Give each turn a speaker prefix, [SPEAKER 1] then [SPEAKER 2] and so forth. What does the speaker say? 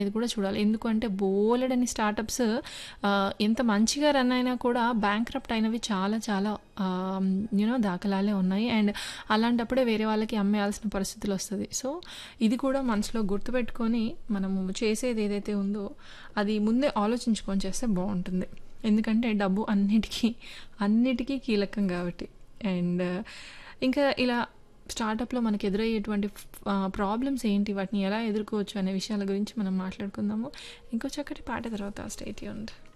[SPEAKER 1] ఇది కూడా చూడాలి. ఎందుకంటే బోలెడన్ని స్టార్టప్స్ ఆహ్, ఎంత మంచిగా రన్ అయినా కూడా బ్యాంక్రప్ట్ అయినవి చాలా చాలా ఆహ్, యూ నో దాఖలాలే ఉన్నాయి. అండ్ అలాంటప్పుడే వేరే వాళ్ళకి అమ్మేయాల్సిన పరిస్థితులొస్తది. సో, ఇది కూడా మనసులో గుర్తుపెట్టుకొని మనము చేసేది ఏదైతే ఉందో అది ముందే ఆలోచించుకొని చేస్తే బావుంటుంది. ఎందుకంటే డబ్బు అన్నిటికీ, అన్నిటికీ కీలకం గాబట్టి. అండ్ ఇంకా ఇలా స్టార్టప్‌లో మనకు ఎదురయ్యేటువంటి ఫ్ ఆహ్, ప్రాబ్లమ్స్ ఏంటి? వాటిని ఎలా ఎదుర్కోవచ్చు అనే విషయాల గురించి మనం మాట్లాడుకుందాము. ఇంకో చక్కటి పాట తర్వాత స్టే ట్యూన్డ్.